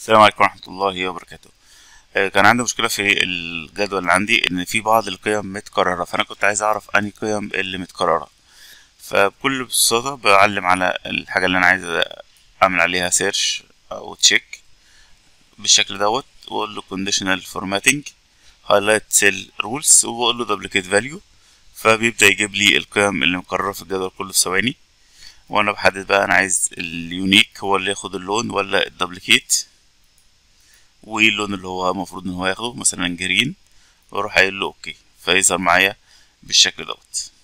السلام عليكم ورحمة الله وبركاته آه، كان عندي مشكلة في الجدول اللي عندي إن في بعض القيم متكررة فأنا كنت عايز أعرف أنهي قيم اللي متكررة فبكل بساطة بعلم على الحاجة اللي أنا عايز أعمل عليها سيرش أو تشيك بالشكل دوت وأقول له conditional formatting highlight cell rules وبقول له duplicate value فبيبدأ يجيب لي القيم اللي مكررة في الجدول كله في ثواني وانا بحدد بقى انا عايز اليونيك هو اللي ياخد اللون ولا الدبليكيت واللون اللي هو المفروض ان هو ياخده مثلا جرين واروح قايل له اوكي فيظهر معايا بالشكل دوت